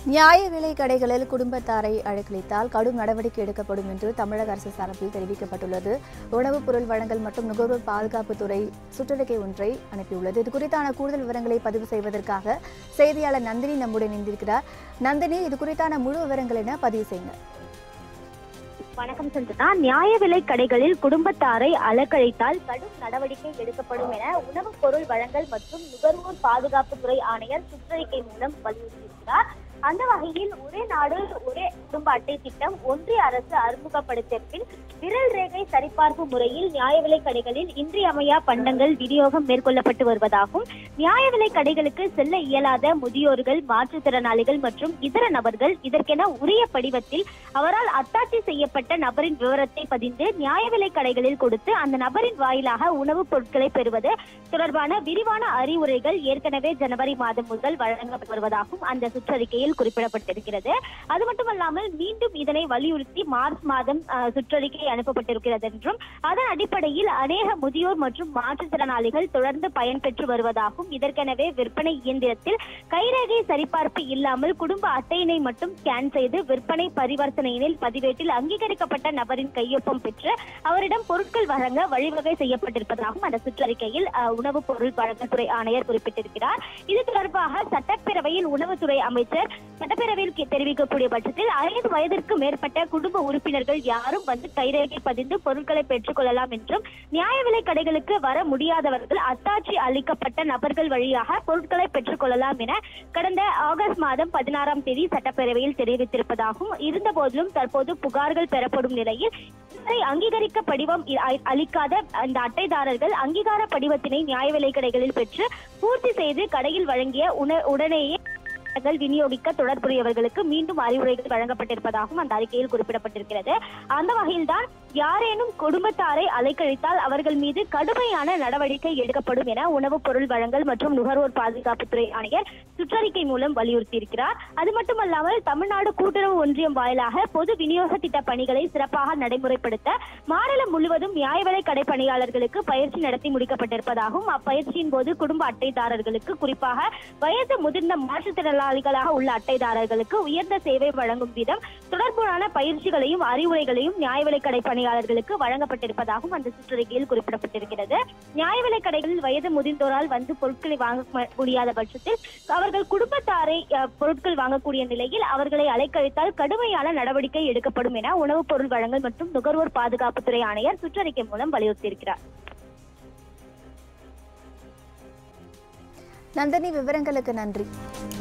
நியாய விலை கடைகளில் குடும்பத்தாரை அழைக்களித்தால் கடும் நடவடிக்கை எடுக்கப்படும் என்று தமிழக அரசு சார்பில் தெரிவிக்கப்பட்டுள்ளது உணவுப் பொருள் வழங்கல் மற்றும் நுகர்வோர் பாதுகாப்புத்துறை சுற்றறிக்கை ஒன்றை அனுப்பியுள்ளது இது குறித்தான கூடுதல் விவரங்களை பதிவு செய்வதற்காக செய்தியாளர் நந்தினி நம்முடன் இணைந்திருக்கிறார் நந்தினி இது குறித்தான முழு விவரங்கள் என பதிவு செய்யுங்க வணக்கம் சந்திரா நியாய விலை கடைகளில் குடும்பத்தாரை அலக்கழித்தால் கடும் நடவடிக்கை எடுக்கப்படும் என உணவுப் பொருள் வழங்கல் மற்றும் நுகர்வோர் பாதுகாப்புத்துறை ஆணையர் சுற்றறிக்கை மூலம் வலியுறுத்தியிருக்கிறார் அந்த வகையில் ஒரே நாடு ஒரே குடும்ப அட்டை திட்டம் ஒன்றிய அரசு அறிமுகப்படுத்திய பின் விரல் ரேகை சரிபார்ப்பு முறையில் நியாய விலை கடைகளில் இன்றியமையா பண்டங்கள் விநியோகம் மேற்கொள்ளப்பட்டு வருவதாகவும் நியாய விலை கடைகளுக்கு செல்ல இயலாத முதியோர்கள் மாற்றுத்திறனாளிகள் மற்றும் இதர நபர்கள் இதற்கென உரிய படிவத்தில் அவரால் அத்தாட்சி செய்யப்பட்ட நபரின் விவரத்தை பதிந்து நியாய விலை கடைகளில் கொடுத்து அந்த நபரின் வாயிலாக உணவுப் பொருட்களை பெறுவது தொடர்பான விரிவான அறிவுரைகள் ஏற்கனவே ஜனவரி மாதம் முதல் வழங்கப்பட்டு வருவதாகவும் அந்த சுற்றறிக்கையில் குறிப்பிடப்பட்டிருக்கிறது அது மட்டுமல்லாமல் மீண்டும் இதனை வலியுறுத்தி மார்ச் மாதம் அஹ், சுற்றறிக்கை அனுப்பப்பட்டிருக்கிறது என்றும் அதன் அடிப்படையில் அநேக முதியோர் மற்றும் மாற்றுத்திறனாளிகள் தொடர்ந்து பயன்பெற்று வருவதாகவும் இதற்கெனவே விற்பனை இயந்திரத்தில் கைரேகை சரிபார்ப்பு இல்லாமல் குடும்ப அட்டையினை மட்டும் ஸ்கேன் செய்து விற்பனை பரிவர்த்தனையினில் பதிவேட்டில் அங்கீகரிக்கப்பட்ட நபரின் கையொப்பம் பெற்று அவரிடம் பொருட்கள் வழங்க வழிவகை செய்யப்பட்டிருப்பதாகவும் அந்த சுற்றறிக்கையில் அஹ், உணவுப் பொருள் வழங்கத்துறை ஆணையர் குறிப்பிட்டிருக்கிறார் இது தொடர்பாக சட்டப்பேரவையில் உணவுத்துறை அமைச்சர் சட்டப்பேரவையில் கே- தெரிவிக்கக்கூடிய பட்சத்தில் ஐந்து வயதிற்கு மேற்பட்ட குடும்ப உறுப்பினர்கள் யாரும் வந்து கைரேகை பதிந்து பொருட்களை பெற்றுக் கொள்ளலாம் என்றும் நியாய விலை கடைகளுக்கு வர முடியாதவர்கள் அத்தாட்சி அளிக்கப்பட்ட நபர்கள் வழியாக பொருட்களை பெற்றுக் கொள்ளலாம் என கடந்த ஆகஸ்ட் மாதம் பதினாறாம் தேதி சட்டப்பேரவையில் தெரிவித்திருப்பதாகவும் இருந்த போதிலும் தற்போது புகார்கள் பெறப்படும் நிலையில் இதுவரை அங்கீகரிக்க படிவம் இ- அ- அளிக்காத அந்த அட்டைதாரர்கள் அங்கீகார படிவத்தினை நியாய விலை கடைகளில் பெற்று பூர்த்தி செய்து கடையில் வழங்கிய உண- உடனேயே பொருட்கள் விநியோகிக்க தொடர்புடையவர்களுக்கு மீண்டும் அறிவுரைகள் வழங்கப்பட்டிருப்பதாகவும் அந்த அறிக்கையில் குறிப்பிடப்பட்டிருக்கிறது அந்த வகையில்தான் யாரேனும் குடும்பத்தாரை அலைக்கழித்தால் அவர்கள் மீது கடுமையான நடவடிக்கை எடுக்கப்படும் என உணவுப் பொருள் வழங்கல் மற்றும் நுகர்வோர் பாதுகாப்புத்துறை ஆணையர் சுற்றறிக்கை மூலம் வலியுறுத்தியிருக்கிறார் அது மட்டுமல்லாமல் தமிழ்நாடு கூட்டுறவு ஒன்றியம் வாயிலாக பொது விநியோக திட்ட பணிகளை சிறப்பாக நடைமுறைப்படுத்த மாநிலம் முழுவதும் நியாய விலை கடை பணியாளர்களுக்கு பயிற்சி நடத்தி முடிக்கப்பட்டிருப்பதாகவும் அப்பயிற்சியின் போது குடும்ப அட்டைதாரர்களுக்கு குறிப்பாக வயது முதிர்ந்த மாற்றுத்திறனாளிகளாக உள்ள அட்டைதாரர்களுக்கு உயர்ந்த சேவை வழங்கும் விதம் தொடர்பான பயிற்சிகளையும் அறிவுரைகளையும் நியாய விலை கடை பணியாளர்களுக்கு வழங்கப்பட்டிருப்பதாகவும் அந்த சுற்றறிக்கையில் குறிப்பிடப்பட்டிருக்கிறது நியாய விலை கடைகளில் வயது முதிர்ந்தோரால் வந்து பொருட்களை வாங்க ம- முடியாத பட்சத்தில் அவர்கள் குடும்பத்தாரை அஹ், பொருட்கள் வாங்கக்கூடிய நிலையில் அவர்களை அலைக்கழித்தால் கடுமையான நடவடிக்கை எடுக்கப்படும் என உணவுப் பொருள் வழங்கல் மற்றும் நுகர்வோர் பாதுகாப்புத்துறை ஆணையர் சுற்றறிக்கை மூலம் வலியுறுத்தியிருக்கிறார் நந்தினி விவரங்களுக்கு நன்றி